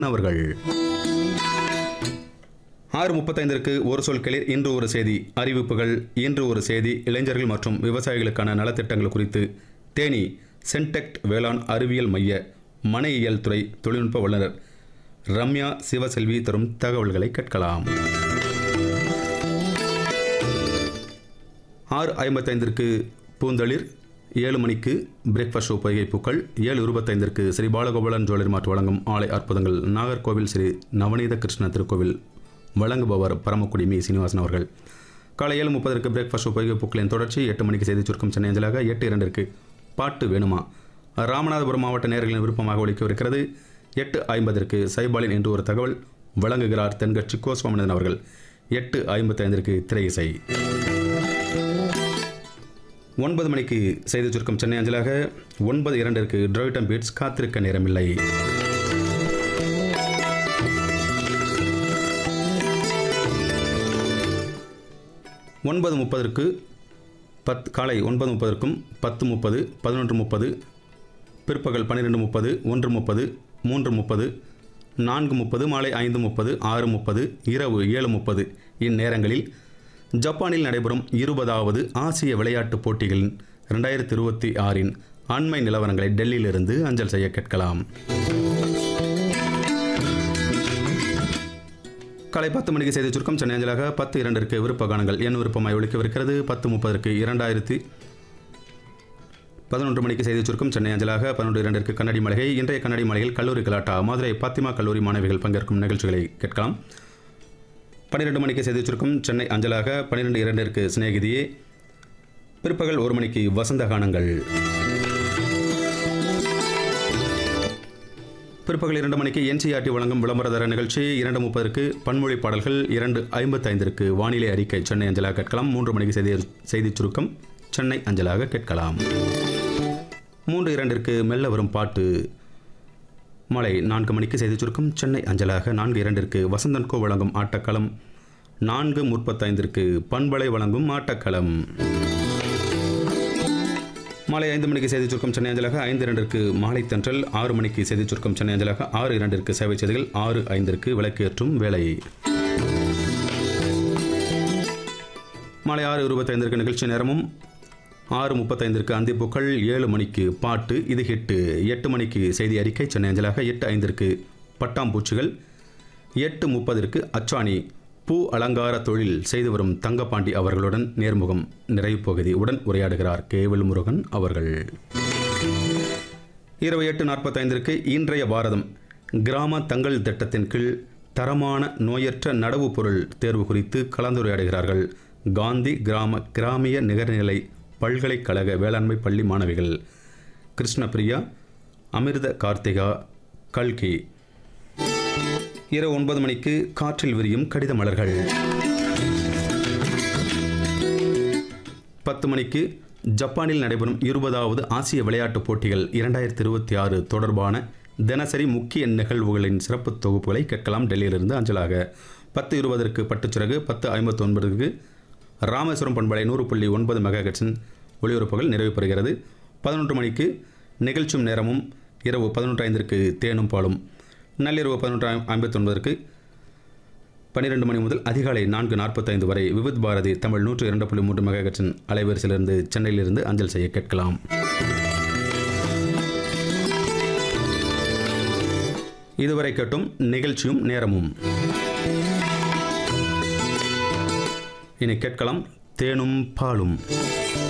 அவர்கள் ஆறு முப்பத்தைந்திற்கு ஒரு சொல் கிளிர் இன்று ஒரு செய்தி அறிவிப்புகள் இன்று ஒரு செய்தி இளைஞர்கள் மற்றும் விவசாயிகளுக்கான நலத்திட்டங்கள் குறித்து தேனி சென்டெக்ட் வேளாண் அறிவியல் மைய மனையியல் துறை தொழில்நுட்ப வல்லுநர் ரம்யா சிவசெல்வி தரும் தகவல்களை கேட்கலாம் ஆறு ஐம்பத்தைந்திற்கு பூந்தளிர் ஏழு மணிக்கு பிரேக்ஃபாஸ்ட் ஷோ பொய்கை பூக்கள் ஏழு இருபத்தைந்திற்கு ஸ்ரீ பாலகோபாலன் ஜுவல்லரி மார்ட் வழங்கும் ஆலை அற்புதங்கள் நாகர்கோவில் ஸ்ரீ நவநீத கிருஷ்ண திருக்கோவில் வழங்குபவர் பரமக்குடி மீ சீனிவாசன் அவர்கள் காலை ஏழு முப்பதற்கு பிரேக்ஃபாஸ்ட் ஷோ பொய்கை பூக்களின் தொடர்ச்சி எட்டு மணிக்கு செய்தி சுருக்கம் சென்னை அஞ்சலாக எட்டு இரண்டிற்கு பாட்டு வேணுமா ராமநாதபுரம் மாவட்ட நேயர்களின் விருப்பமாக ஒழிக்கவிருக்கிறது எட்டு ஐம்பதற்கு சைபாலின் என்று ஒரு தகவல் வழங்குகிறார் தென்கட்சி கோ சுவாமிநாதன் அவர்கள் எட்டு ஐம்பத்தைந்திற்கு திரை இசை ஒன்பது மணிக்கு செய்தி சுருக்கம் சென்னை அஞ்சலாக ஒன்பது இரண்டிற்கு டிராவிட்டம் பீட்ஸ் காத்திருக்க நேரமில்லை ஒன்பது முப்பதற்கு பத் காலை ஒன்பது முப்பதற்கும் பத்து முப்பது பதினொன்று முப்பது பிற்பகல் பன்னிரெண்டு முப்பது ஒன்று முப்பது மூன்று முப்பது நான்கு முப்பது மாலை ஐந்து முப்பது ஆறு முப்பது இரவு ஏழு முப்பது இந்நேரங்களில் ஜப்பானில் நடைபெறும் இருபதாவது ஆசிய விளையாட்டுப் போட்டிகளின் ரெண்டாயிரத்தி இருபத்தி ஆறின் அண்மை நிலவரங்களை டெல்லியிலிருந்து அஞ்சல் செய்ய கேட்கலாம் காலை பத்து மணிக்கு செய்தி சுருக்கம் சென்னை அஞ்சலாக பத்து இரண்டிற்கு விருப்ப கானங்கள் என் விருப்பமாய் ஒழிக்கவிருக்கிறது பத்து முப்பதற்கு இரண்டாயிரத்தி பதினொன்று மணிக்கு செய்தி சுருக்கம் சென்னை அஞ்சலாக பதினொன்று இரண்டிற்கு கண்ணாடி மளிகை இன்றைய கண்ணாடி மளிகையில் கல்லூரி கலாட்டா மதுரை பாத்திமா கல்லூரி மாணவிகள் பங்கேற்கும் நிகழ்ச்சிகளை கேட்கலாம் பன்னிரெண்டு மணிக்கு செய்தி சுருக்கம் சென்னை அஞ்சலாக பன்னிரெண்டு இரண்டிற்கு சிநேகிதியே பிற்பகல் ஒரு மணிக்கு வசந்த கானங்கள் பிற்பகல் இரண்டு மணிக்கு என்சிஆர்டி வழங்கும் விளம்பரதர நிகழ்ச்சி இரண்டு முப்பதற்கு பன்மொழி பாடல்கள் இரண்டு ஐம்பத்தைந்திற்கு வானிலை அறிக்கை சென்னை அஞ்சலாக கேட்கலாம் மூன்று மணிக்கு செய்தி செய்திச் சுருக்கம் சென்னை அஞ்சலாக கேட்கலாம் மூன்று இரண்டிற்கு மெல்ல வரும் பாட்டு மாலை நான்கு மணிக்கு செய்திச் சுருக்கம் சென்னை அஞ்சலாக நான்கு இரண்டிற்கு வசந்தன்கோ வழங்கும் ஆட்டக்களம் நான்கு முப்பத்தைந்திற்கு பண்பலை வழங்கும் ஆட்டக்களம் மாலை ஐந்து மணிக்கு செய்திச் சுருக்கம் சென்னை அஞ்சலாக ஐந்து இரண்டிற்கு மாலை தென்றல் ஆறு மணிக்கு செய்திச் சுருக்கம் சென்னை அஞ்சலாக ஆறு இரண்டிற்கு சேவை செய்திகள் ஆறு ஐந்திற்கு விளக்கேற்றும் வேலை மாலை ஆறு இருபத்தைந்திற்கு நிகழ்ச்சி நேரமும் ஆறு முப்பத்தைந்திற்கு அந்திப்பூக்கள் ஏழு மணிக்கு பாட்டு இது ஹிட்டு எட்டு மணிக்கு செய்தி அறிக்கை சென்னை அஞ்சலாக எட்டு ஐந்திற்கு பட்டாம்பூச்சிகள் எட்டு முப்பதற்கு அச்சாணி பூ அலங்கார தொழில் செய்து வரும் தங்கப்பாண்டி அவர்களுடன் நேர்முகம் நிறைவு பகுதி உடன் உரையாடுகிறார் கேவல் முருகன் அவர்கள் இரவு எட்டு நாற்பத்தைந்திற்கு இன்றைய பாரதம் கிராம தங்கள் திட்டத்தின் கீழ் தரமான நோயற்ற நடவு பொருள் தேர்வு குறித்து கலந்துரையாடுகிறார்கள் காந்தி கிராம கிராமிய நிகர்நிலை பல்கலைக்கழக வேளாண்மை பள்ளி மாணவிகள் கிருஷ்ணபிரியா அமிர்த கார்த்திகா கல்கி இரவு ஒன்பது மணிக்கு காற்றில் விரியும் கடித மலர்கள் பத்து மணிக்கு ஜப்பானில் நடைபெறும் இருபதாவது ஆசிய விளையாட்டுப் போட்டிகள் இரண்டாயிரத்தி இருபத்தி ஆறு தொடர்பான தினசரி முக்கிய நிகழ்வுகளின் சிறப்பு தொகுப்புகளை கேட்கலாம் டெல்லியிலிருந்து அஞ்சலாக பத்து இருபதற்கு பட்டுச்சிறகு பத்து ஐம்பத்தி ஒன்பதுக்கு ராமேஸ்வரம் பண்பலை நூறு புள்ளி ஒன்பது மெகாஹெட்ஸின் ஒளிபரப்புகள் நிறைவு பெறுகிறது பதினொன்று மணிக்கு நிகழ்ச்சும் நேரமும் இரவு பதினொன்று ஐந்திற்கு தேனும் பாலும் நள்ளிரவு பதினொன்று ஐம்பத்தி ஒன்பதற்கு பன்னிரெண்டு மணி முதல் அதிகாலை நான்கு நாற்பத்தைந்து வரை விவித் பாரதி தமிழ் நூற்று இரண்டு புள்ளி மூன்று மெகாஹெட்ஸின் அலைவரிசையிலிருந்து சென்னையிலிருந்து அஞ்சல் செய்ய கேட்கலாம் இதுவரை கேட்டும் நிகழ்ச்சியும் நேரமும் இனி கேட்கலாம் தேனும் பாலும்